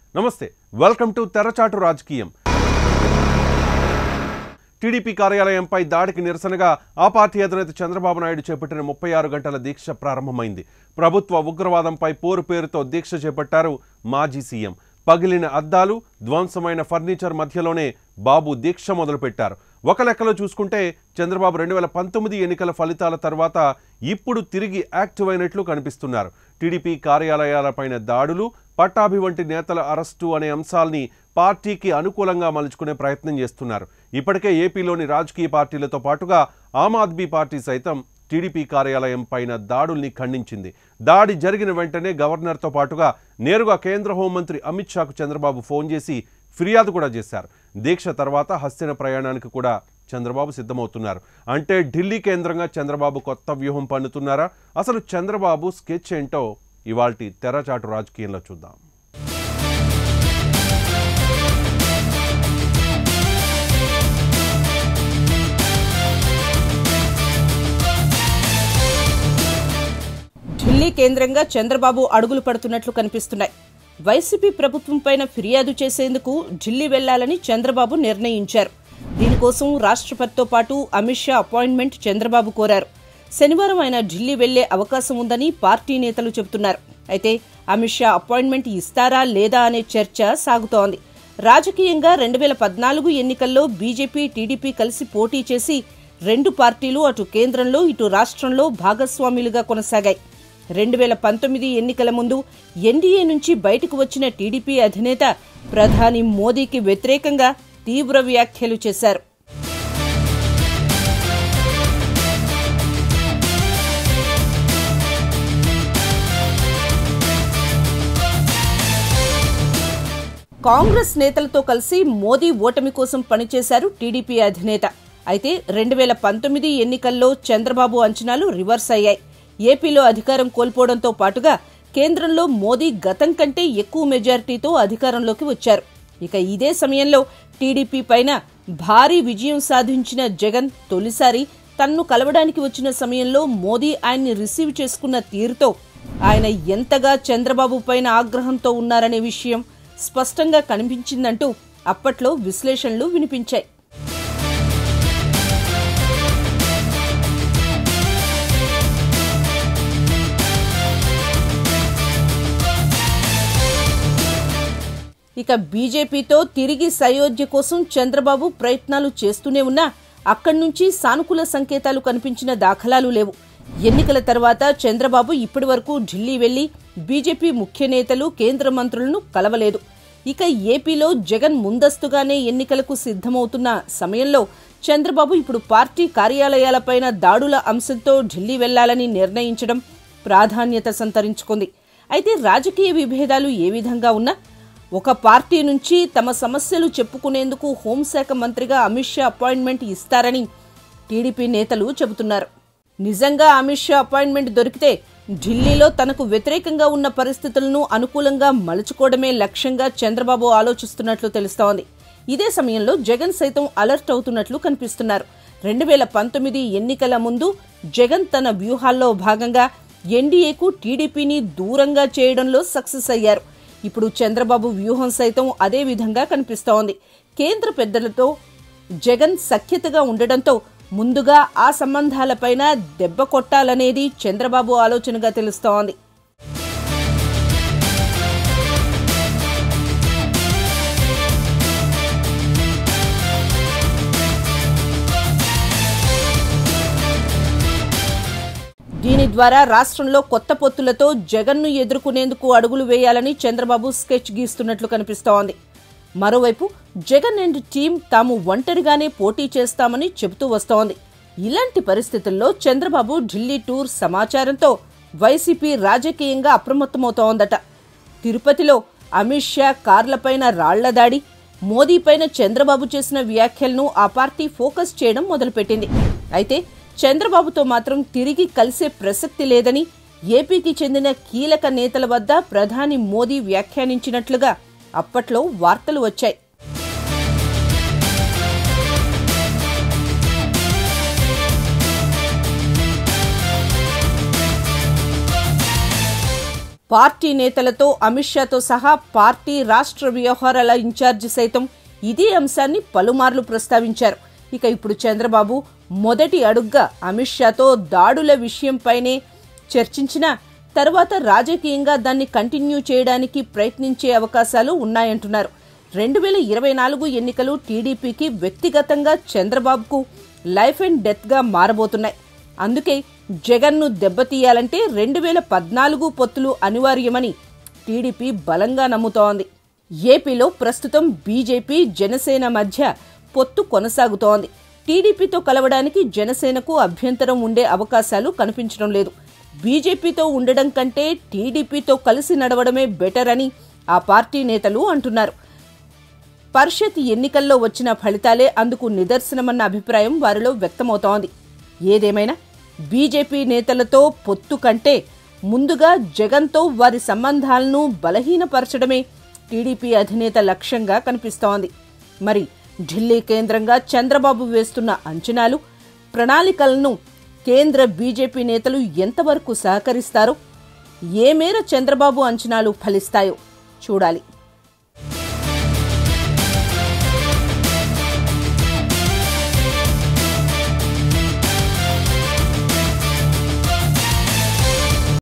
నమస్తే welcome to తెరచాటు రాజకీయం TDP కార్యాలయంపై దాడికి నిరసనగా ఆ పార్టీ అధినేత చంద్రబాబు నాయుడు చేపట్టిన ముప్పై ఆరు గంటల దీక్ష ప్రారంభమైంది ప్రభుత్వ ఉగ్రవాదంపై పోరు పేరుతో దీక్ష చేపట్టారు మాజీ సీఎం పగిలిన అద్దాలు ధ్వంసమైన ఫర్నిచర్ మధ్యలోనే బాబు దీక్ష మొదలుపెట్టారు ఒక లెక్కలో చూసుకుంటే చంద్రబాబు రెండు వేల పంతొమ్మిది ఎన్నికల ఫలితాల తర్వాత ఇప్పుడు తిరిగి యాక్టివ్ అయినట్లు కనిపిస్తున్నారు టీడీపీ కార్యాలయాలపైన దాడులు పట్టాభి వంటి నేతల అరెస్టు అనే అంశాల్ని పార్టీకి అనుకూలంగా మలుచుకునే ప్రయత్నం చేస్తున్నారు ఇప్పటికే ఏపీలోని రాజకీయ పార్టీలతో పాటుగా ఆమ్ ఆద్మీ పార్టీ సైతం టీడీపీ కార్యాలయం పైన దాడుల్ని ఖండించింది దాడి జరిగిన వెంటనే గవర్నర్తో పాటుగా నేరుగా కేంద్ర హోంమంత్రి అమిత్ షాకు చంద్రబాబు ఫోన్ చేసి ఫిర్యాదు కూడా చేశారు దీక్ష తర్వాత హస్తిన ప్రయాణానికి కూడా చంద్రబాబు సిద్ధమవుతున్నారు అంటే ఢిల్లీ కేంద్రంగా చంద్రబాబు కొత్త వ్యూహం పన్నుతున్నారా అసలు చంద్రబాబు స్కెచ్ ఏంటో ఇవాల్టి తెరచాటు రాజకీయంలో చూద్దాం ఢిల్లీ కేంద్రంగా చంద్రబాబు అడుగులు పడుతున్నట్లు కనిపిస్తున్నాయి వైసీపీ ప్రభుత్వం పైన ఫిర్యాదు చేసేందుకు ఢిల్లీ వెళ్లాలని చంద్రబాబు నిర్ణయించారు దీనికోసం రాష్ట్రపతితో పాటు అమిత్ షా అపాయింట్మెంట్ చంద్రబాబు కోరారు శనివారం ఆయన ఢిల్లీ వెళ్లే అవకాశం ఉందని పార్టీ నేతలు చెబుతున్నారు అయితే అమిత్ షా అపాయింట్మెంట్ ఇస్తారా లేదా అనే చర్చ సాగుతోంది రాజకీయంగా రెండు వేల పద్నాలుగు ఎన్నికల్లో బీజేపీ టీడీపీ కలిసి పోటీ చేసి రెండు పార్టీలు అటు కేంద్రంలో ఇటు రాష్ట్రంలో భాగస్వాములుగా కొనసాగాయి రెండు వేల పంతొమ్మిది ఎన్నికల ముందు ఎన్డీఏ నుంచి బయటకు వచ్చిన టీడీపీ అధినేత ప్రధాని మోదీకి వ్యతిరేకంగా తీవ్ర వ్యాఖ్యలు చేశారు కాంగ్రెస్ నేతలతో కలిసి మోదీ ఓటమి కోసం పనిచేశారు టీడీపీ అధినేత అయితే రెండు వేల పంతొమ్మిది ఎన్నికల్లో చంద్రబాబు అంచనాలు రివర్స్ అయ్యాయి ఏపీలో అధికారం కోల్పోవడంతో పాటుగా కేంద్రంలో మోదీ గతం కంటే ఎక్కువ మెజారిటీతో అధికారంలోకి వచ్చారు ఇక ఇదే సమయంలో టీడీపీ పైన భారీ విజయం సాధించిన జగన్ తొలిసారి తన్ను కలవడానికి వచ్చిన సమయంలో మోదీ ఆయన్ని రిసీవ్ చేసుకున్న తీరుతో ఆయన ఎంతగా చంద్రబాబు పైన ఆగ్రహంతో ఉన్నారనే విషయం స్పష్టంగా కనిపించిందంటూ అప్పట్లో విశ్లేషణలు వినిపించాయి ఇక బీజేపీతో తిరిగి సయోధ్య కోసం చంద్రబాబు ప్రయత్నాలు చేస్తూనే ఉన్నా అక్కడి నుంచి సానుకూల సంకేతాలు కనిపించిన దాఖలాలు లేవు ఎన్నికల తర్వాత చంద్రబాబు ఇప్పటి వరకు ఢిల్లీ వెళ్లి బీజేపీ ముఖ్య నేతలు కేంద్ర మంత్రులను కలవలేదు ఇక ఏపీలో జగన్ ముందస్తుగానే ఎన్నికలకు సిద్ధమవుతున్న సమయంలో చంద్రబాబు ఇప్పుడు పార్టీ కార్యాలయాలపైన దాడుల అంశంతో ఢిల్లీ వెళ్లాలని నిర్ణయించడం ప్రాధాన్యత సంతరించుకుంది అయితే రాజకీయ విభేదాలు ఏ విధంగా ఉన్నా ఒక పార్టీ నుంచి తమ సమస్యలు చెప్పుకునేందుకు హోంశాఖ మంత్రిగా అమిత్ షా అపాయింట్మెంట్ ఇస్తారని టీడీపీ నేతలు చెబుతున్నారు నిజంగా అమిత్ షా అపాయింట్మెంట్ దొరికితే ఢిల్లీలో తనకు వ్యతిరేకంగా ఉన్న పరిస్థితులను అనుకూలంగా మలుచుకోవడమే లక్ష్యంగా చంద్రబాబు ఆలోచిస్తున్నట్లు తెలుస్తోంది ఇదే సమయంలో జగన్ సైతం అలర్ట్ అవుతున్నట్లు కనిపిస్తున్నారు రెండు వేల పంతొమ్మిది ఎన్నికల ముందు జగన్ తన వ్యూహాల్లో భాగంగా ఎన్డీఏకు టీడీపీని దూరంగా చేయడంలో సక్సెస్ అయ్యారు ఇప్పుడు చంద్రబాబు వ్యూహం సైతం అదే విధంగా కనిపిస్తోంది కేంద్ర పెద్దలతో జగన్ సఖ్యతగా ఉండడంతో ముందుగా ఆ సంబంధాలపైన దెబ్బ కొట్టాలనేది చంద్రబాబు ఆలోచనగా తెలుస్తోంది దీని ద్వారా రాష్ట్రంలో కొత్త పొత్తులతో జగన్ను ఎదుర్కొనేందుకు అడుగులు వేయాలని చంద్రబాబు స్కెచ్ గీస్తున్నట్లు కనిపిస్తోంది మరోవైపు జగన్ అండ్ టీం తాము ఒంటరిగానే పోటీ చేస్తామని చెబుతూ వస్తోంది ఇలాంటి పరిస్థితుల్లో చంద్రబాబు ఢిల్లీ టూర్ సమాచారంతో వైసీపీ రాజకీయంగా అప్రమత్తమవుతోందట తిరుపతిలో అమిత్ షా కార్లపైన రాళ్ల దాడి మోదీపైన చంద్రబాబు చేసిన వ్యాఖ్యలను ఆ పార్టీ ఫోకస్ చేయడం మొదలుపెట్టింది అయితే చంద్రబాబుతో మాత్రం తిరిగి కలిసే ప్రసక్తి లేదని ఏపీకి చెందిన కీలక నేతల వద్ద ప్రధాని మోదీ వ్యాఖ్యానించినట్లుగా అప్పట్లో వార్తలు వచ్చాయి పార్టీ నేతలతో అమిత్ షాతో సహా పార్టీ రాష్ట్ర వ్యవహారాల ఇన్ఛార్జి సైతం ఇదే అంశాన్ని పలుమార్లు ప్రస్తావించారు ఇక ఇప్పుడు చంద్రబాబు మొదటి అడుగ్గా అమిత్ షాతో దాడుల విషయంపైనే చర్చించినా తర్వాత రాజకీయంగా దాన్ని కంటిన్యూ చేయడానికి ప్రయత్నించే అవకాశాలు ఉన్నాయంటున్నారు రెండు వేల ఇరవై నాలుగు ఎన్నికలు టీడీపీకి వ్యక్తిగతంగా చంద్రబాబుకు లైఫ్ అండ్ డెత్గా మారబోతున్నాయి అందుకే జగన్ను దెబ్బతీయాలంటే రెండు వేల పద్నాలుగు పొత్తులు అనివార్యమని టీడీపీ బలంగా నమ్ముతోంది ఏపీలో ప్రస్తుతం బీజేపీ జనసేన మధ్య పొత్తు కొనసాగుతోంది టీడీపీతో కలవడానికి జనసేనకు అభ్యంతరం ఉండే అవకాశాలు కనిపించడం లేదు బీజేపీతో ఉండడం కంటే టీడీపీతో కలిసి నడవడమే బెటర్ అని ఆ పార్టీ నేతలు అంటున్నారు పరిషత్ ఎన్నికల్లో వచ్చిన ఫలితాలే అందుకు నిదర్శనమన్న అభిప్రాయం వారిలో వ్యక్తమవుతోంది ఏదేమైనా బీజేపీ నేతలతో పొత్తు కంటే ముందుగా జగన్తో వారి సంబంధాలను బలహీనపరచడమే టీడీపీ అధినేత లక్ష్యంగా కనిపిస్తోంది మరి ఢిల్లీ కేంద్రంగా చంద్రబాబు వేస్తున్న అంచనాలు ప్రణాళికలను కేంద్ర బీజేపీ నేతలు ఎంతవరకు సహకరిస్తారో ఏ మేర చంద్రబాబు అంచనాలు ఫలిస్తాయో చూడాలి